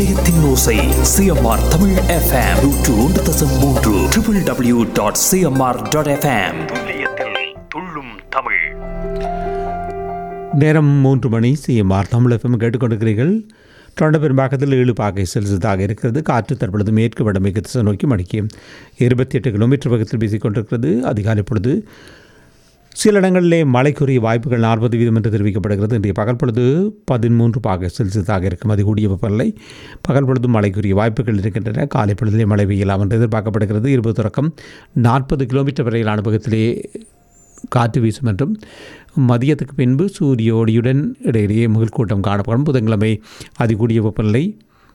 இதயத்தின் ஓசை CMR Tamil FM நூற்று ஒன்று தசம் மூன்று triple W dot CMR dot FM துல்லியத்தில் துள்ளும் தமிழ் நேரம் மூன்று மணி சிஎம்ஆர் தமிழ் எஃப்எம் கேட்டுக்கொண்டிருக்கிறீர்கள் தொடர்ந்து பெரும்பாக்கத்தில் ஏழு பாகை செல்சியஸாக இருக்கிறது காற்று தற்பொழுது மேற்கு வடமேற்கு திசை நோக்கி மணிக்கு இருபத்தி எட்டு கிலோமீட்டர் வேகத்தில் வீசிக்கொண்டிருக்கிறது அதிகாலை பொழுது சில இடங்களிலே மழைக்குரிய வாய்ப்புகள் நாற்பது வீதம் என்று தெரிவிக்கப்படுகிறது இன்றைய பகல் பொழுது பதிமூன்று பாகை செல்சியஸாக இருக்கும் அது கூடிய வெப்பநிலை பகல் பொழுது மழைக்குரிய வாய்ப்புகள் இருக்கின்றன காலை பொழுதிலே மழை பெய்யலாம் என்று எதிர்பார்க்கப்படுகிறது இருபது தொடக்கம் நாற்பது கிலோமீட்டர் வரையிலான வேகத்திலே காற்று வீசும் என்றும் மதியத்துக்கு பின்பு சூரிய ஒளியுடன் இடையிடையே முகில் கூட்டம் காணப்படும் புதன்கிழமை அதிகூடிய வெப்பநிலை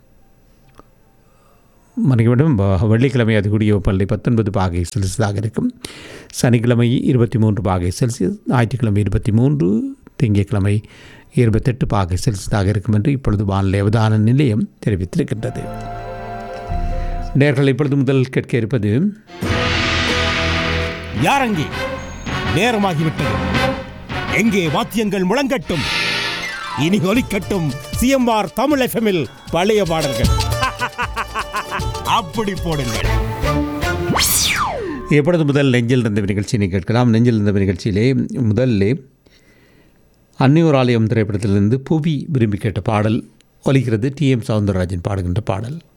மணிக்கு வேண்டும் வெள்ளிக்கிழமை அதிகூடிய வெப்பநிலை பத்தொன்பது பாகை செல்சியஸாக இருக்கும் சனிக்கிழமை இருபத்தி மூன்று பாகை செல்சியஸ் ஞாயிற்றுக்கிழமை இருபத்தி மூன்று திங்கட்கிழமை இருபத்தெட்டு பாகை செல்சியஸாக இருக்கும் என்று இப்பொழுது வானிலை அவதான நிலையம் தெரிவித்திருக்கின்றது நேர்கள் இப்பொழுது முதல் கேட்க இருப்பது யாரங்கே நேரமாகிவிட்டது எங்கே வாத்தியங்கள் முழங்கட்டும் இனி ஒலிக்கட்டும் சிஎம்ஆர் தமிழ் எஃப்எம்மில் பழைய பாடல்கள் அப்படி போடுங்கள் எப்பொழுது முதல் நெஞ்சில் இருந்த நிகழ்ச்சியை கேட்கலாம் நெஞ்சில் இருந்த நிகழ்ச்சியிலே முதல்ல அன்னியூர் ஆலயம் திரைப்படத்திலிருந்து புவி விரும்பி கேட்ட பாடல் ஒலிக்கிறது டி எம் சவுந்தரராஜன் பாடுகின்ற பாடல்